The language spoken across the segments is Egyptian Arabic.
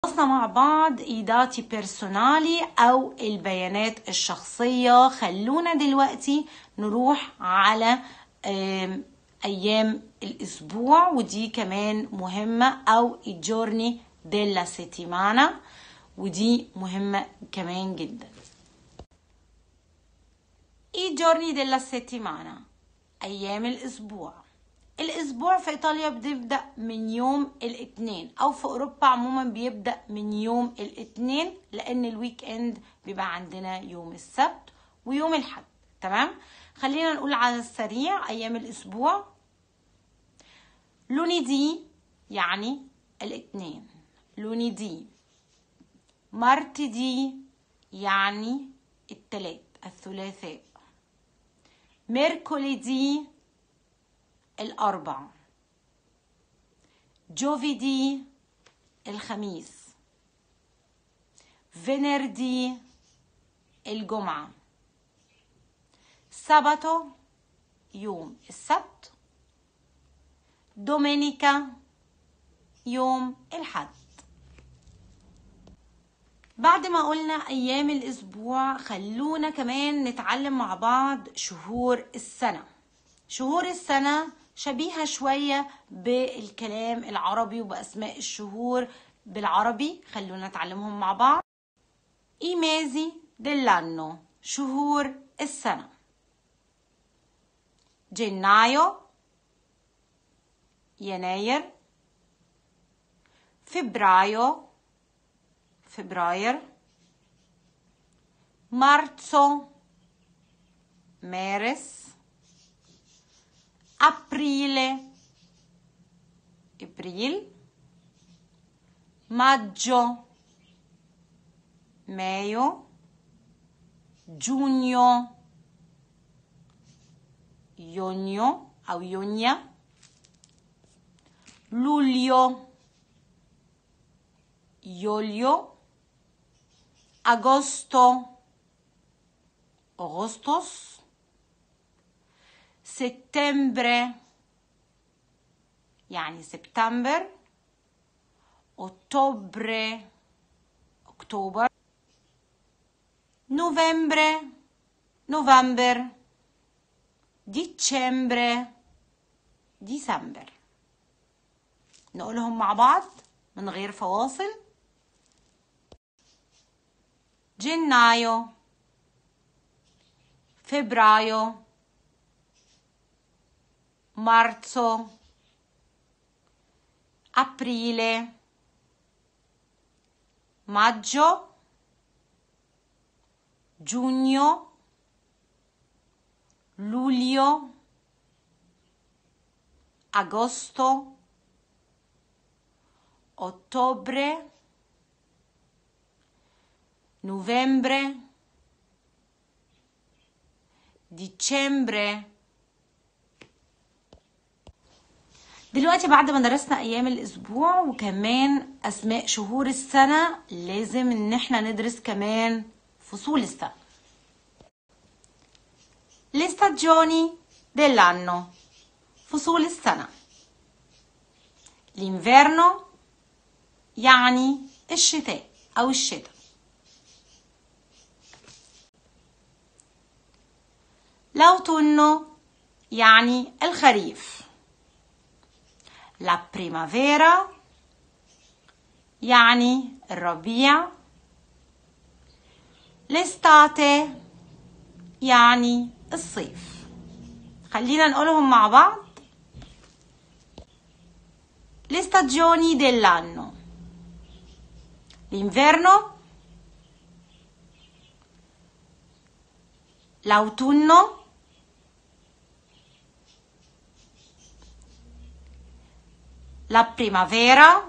خلصنا مع بعض ايداتي بيرسونالي او البيانات الشخصية خلونا دلوقتي نروح على آم، ايام الاسبوع ودي كمان مهمة او الجورني ديلا سيتيمانا ودي مهمة كمان جدا i giorni della settimana أيام الأسبوع الأسبوع في إيطاليا بيبدأ من يوم الاثنين أو في أوروبا عموما بيبدأ من يوم الاثنين لأن الويك إند بيبقى عندنا يوم السبت ويوم الحد تمام خلينا نقول على السريع أيام الأسبوع لونيدي يعني الاثنين لونيدي مارتدي يعني التلات الثلاثاء ميركوليدي الأربع جوفيدي الخميس فينردي الجمعة ساباتو يوم السبت دومينيكا يوم الحد بعد ما قلنا أيام الأسبوع خلونا كمان نتعلم مع بعض شهور السنة شهور السنة شبيهة شوية بالكلام العربي وبأسماء الشهور بالعربي خلونا نتعلمهم مع بعض I mesi dell'anno شهور السنة جنايو يناير فبرايو فبراير مارسو مارس aprile ابريل maggio mayo giugno يونيو او يونيا luglio يوليو agosto agostos settembre يعني سبتمبر ottobre اكتوبر novembre نوفمبر dicembre ديسمبر نقولهم مع بعض من غير فواصل gennaio febbraio marzo aprile maggio giugno luglio agosto ottobre novembre dicembre دلوقتي بعد ما درسنا ايام الاسبوع وكمان اسماء شهور السنه لازم ان احنا ندرس كمان فصول السنه le stagioni dell'anno فصول السنه l'inverno يعني الشتاء او الشتاء l'autunno يعني الخريف la primavera يعني الربيع l'estate يعني الصيف خلينا نقولهم مع بعض le stagioni dell'anno l'inverno l'autunno la primavera,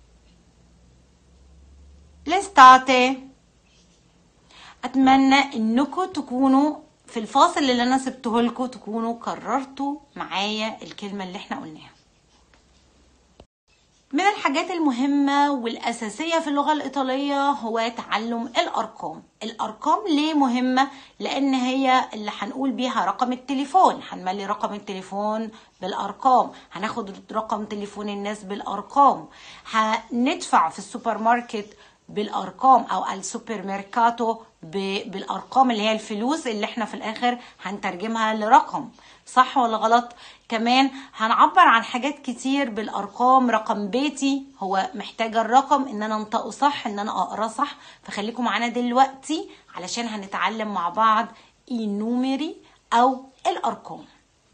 l'estate اتمنى انكم تكونوا في الفاصل اللي انا سبته لكم تكونوا كررتوا معايا الكلمه اللي احنا قلناها من الحاجات المهمة والأساسية في اللغة الإيطالية هو تعلم الأرقام الأرقام ليه مهمة؟ لأن هي اللي هنقول بيها رقم التليفون هنملي رقم التليفون بالأرقام هناخد رقم تليفون الناس بالأرقام هندفع في السوبر ماركت بالارقام او السوبر ميركاتو ب- بالارقام اللي هي الفلوس اللي احنا في الاخر هنترجمها لرقم صح ولا غلط كمان هنعبر عن حاجات كتير بالارقام رقم بيتي هو محتاجه الرقم ان انا انطقه صح ان انا اقراه صح فخليكم معانا دلوقتي علشان هنتعلم مع بعض النوميري او الارقام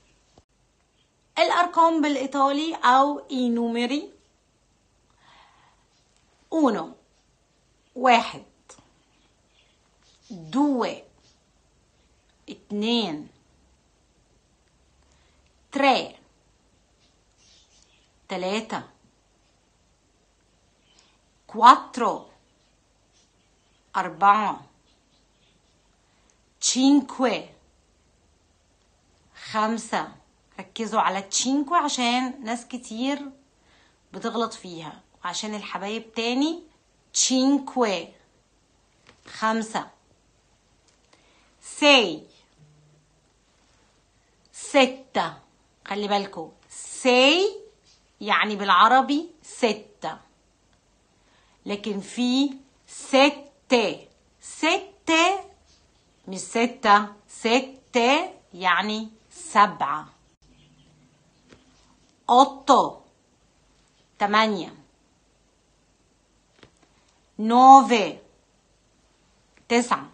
الارقام بالايطالي او i numeri uno واحد due اتنين tre تلاتة quattro أربعة cinque خمسة ركزوا على تشينكو عشان ناس كتير بتغلط فيها عشان الحبايب تاني تشينكوي خمسة سي ستة خلي بالكو سي يعني بالعربي ستة لكن في ستة ستة مش ستة ستة يعني سبعة otto تمانية nove تسعة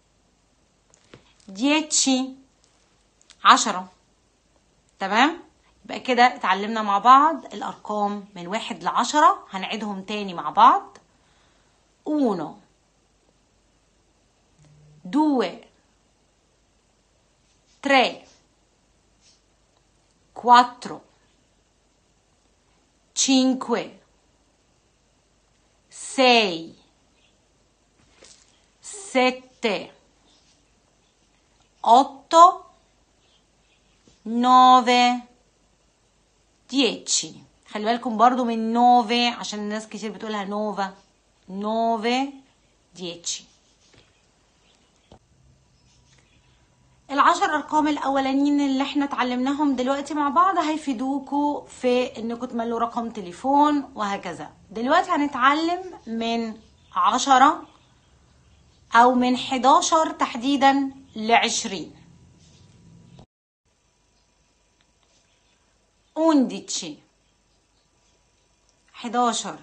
dieci عشرة تمام يبقى كده اتعلمنا مع بعض الأرقام من واحد لعشرة هنعيدهم تاني مع بعض uno due tre quattro cinque sei sette otto nove dieci خلي بالكم برضو من نوفي عشان الناس كتير بتقولها نوفا نوفي dieci العشر ارقام الاولانيين اللي احنا اتعلمناهم دلوقتي مع بعض هيفيدوكوا في انكم تملوا رقم تليفون وهكذا دلوقتي هنتعلم من عشرة او من حداشر تحديدا لعشرين undici حداشر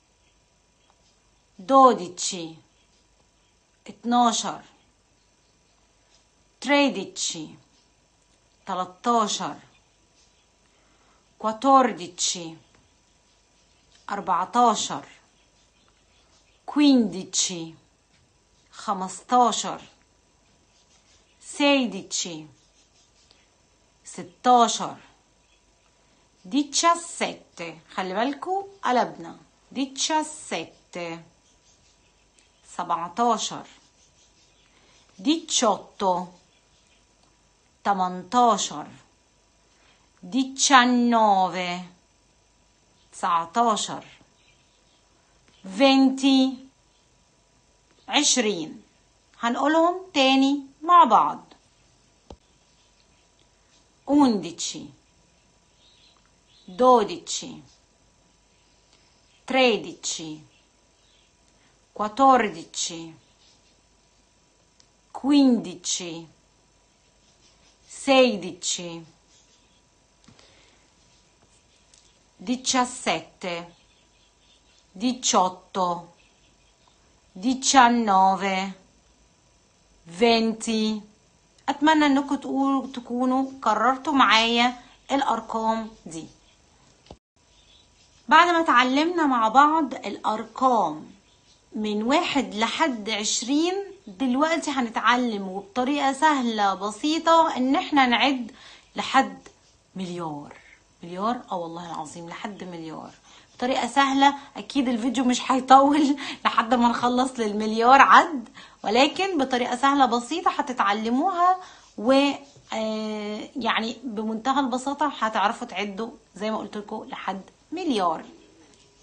dodici اتناشر tredici, تلاتاشر, quattordici, أربعتاشر, quindici, خمستاشر, sedici, ستاشر, diciassette خلي بالكوا قلبنا diciassette سبعتاشر diciotto تمنتاشر diciannove تسعتاشر venti عشرين هنقولهم تاني مع بعض undici dodici tredici quattordici quindici sedici diciassette diciotto diciannove venti اتمنى انكم تقولوا تكونوا كررتوا معايا الارقام دي بعد ما اتعلمنا مع بعض الارقام من واحد لحد عشرين دلوقتي هنتعلم وبطريقة سهلة بسيطة ان احنا نعد لحد مليار مليار اه والله العظيم لحد مليار بطريقة سهلة اكيد الفيديو مش هيطول لحد ما نخلص للمليار عد ولكن بطريقة سهلة بسيطة هتتعلموها و آه، يعني بمنتهى البساطة هتعرفوا تعدوا زي ما قلت لكم لحد مليار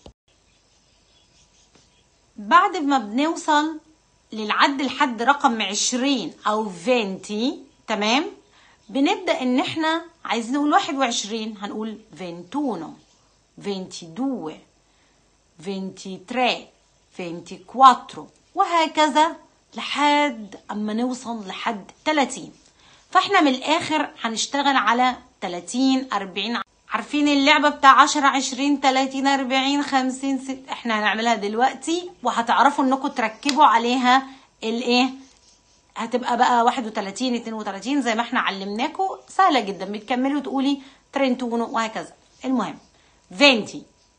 بعد ما بنوصل للعد لحد رقم عشرين أو فينتي تمام بنبدأ إن إحنا عايزين نقول واحد وعشرين هنقول فينتونو فينتي دوه فينتي تري فينتي كواترو وهكذا لحد أما نوصل لحد 30 فاحنا من الآخر هنشتغل على 30 40 عارفين اللعبة بتاع 10 20 30 40 50 6 احنا هنعملها دلوقتي وهتعرفوا انكم تركبوا عليها الايه هتبقى بقى 31 32 زي ما احنا علمناكم سهلة جدا بتكملوا تقولي ترنتونو وهكذا المهم 20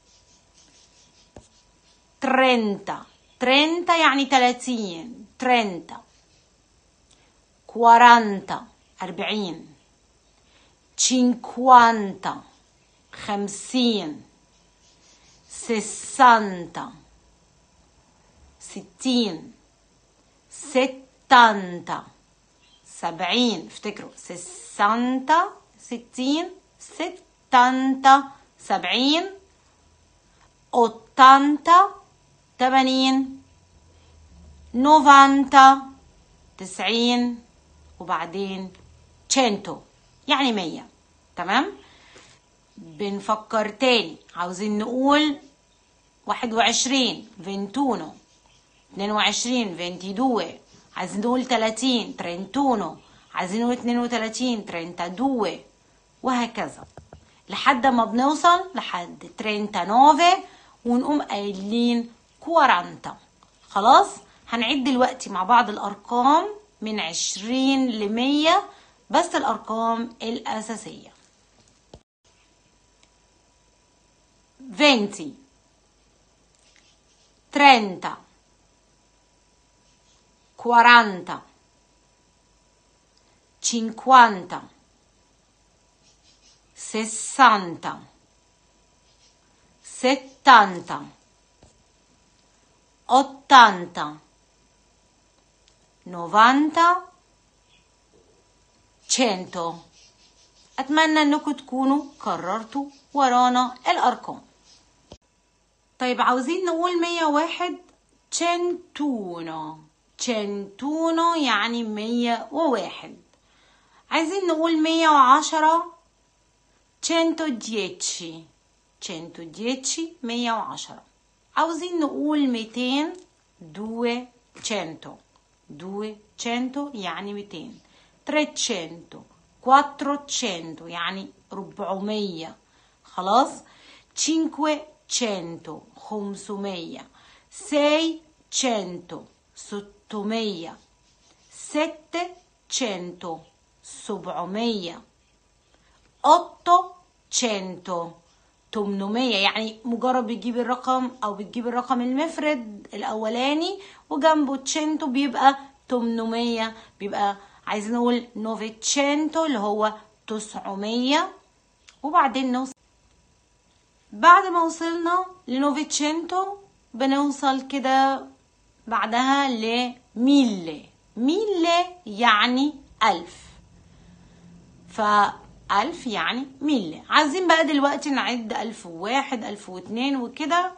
30 30 يعني 30 30 40 40 50 خمسين سسانتا ستين ستانتا سبعين افتكروا سسانتا ستين ستانتا سبعين اوتانتا تمانين نوفانتا تسعين وبعدين تشنتو يعني مية تمام بنفكر تاني عاوزين نقول واحد وعشرين فينتونو اتنين وعشرين فينتيدوه عايزين نقول تلاتين ترينتونو عايزين نقول اتنين وتلاتين ترينتادوه وهكذا لحد ما بنوصل لحد ترينتا نوفي ونقوم قايلين كوارانتا خلاص هنعد دلوقتي مع بعض الأرقام من عشرين لمية بس الأرقام الأساسية venti, trenta, quaranta, cinquanta, sessanta, settanta, ottanta, novanta, cento أتمنى أنكم تكونوا كررتوا ورانا الأرقام طيب عاوزين نقول مية واحد تشنتونو تشنتونو يعني مية وواحد عايزين نقول مية وعشرة تشنتو ديتشي تشنتو ديتشي مية وعشرة عاوزين نقول ميتين دوه تشنتو دوه تشنتو يعني ميتين تريتشنتو quattrocento يعني ربعمية خلاص cinquecento خمسمية seicento ستمية settecento سبعمية ottocento تمنمية يعني مجرد بتجيب الرقم أو بتجيب الرقم المفرد الأولاني وجنبه تشنتو بيبقى تمنمية بيبقى عايزين نقول نوفيتشنتو اللي هو تسعمية وبعدين نوصل بعد ما وصلنا لنوفيتشنتو بنوصل كده بعدها لميلي ميلي يعني ألف فألف يعني ميلي عايزين بقى دلوقتي نعد ألف وواحد ألف واتنين وكده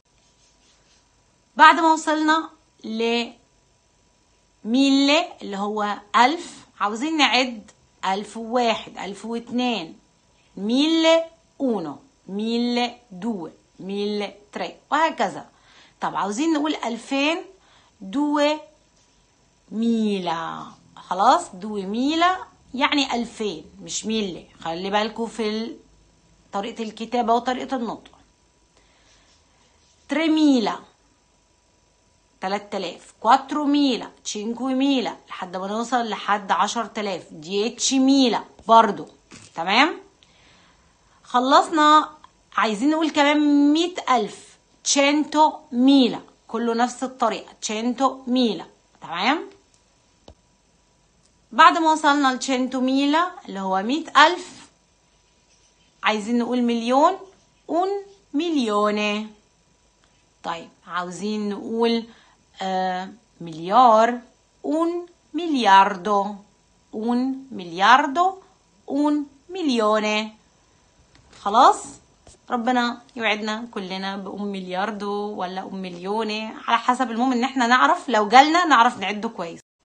بعد ما وصلنا ل ميلي اللي هو ألف عاوزين نعد ألف وواحد ألف واتنين ميلي أونو ميلي دو ميلي تري وهكذا طب عاوزين نقول ألفين دو ميلا خلاص دو ميلا يعني ألفين مش ميلي خلي بالكم في طريقة الكتابة وطريقة النطق تريميلا تلات تلاف كواترو ميلا تشينكو ميلا لحد ما نوصل لحد عشر تلاف ديتش ميلا برضو تمام خلصنا عايزين نقول كمان مية ألف تشينتو ميلا كله نفس الطريقة تشينتو ميلا تمام بعد ما وصلنا لتشينتو ميلا اللي هو مية ألف عايزين نقول مليون un مليوني طيب عاوزين نقول آه مليار un miliardo un miliardo un milione خلاص ربنا يوعدنا كلنا بأم ملياردو ولا أم مليونة على حسب المهم ان احنا نعرف لو جالنا نعرف نعده كويس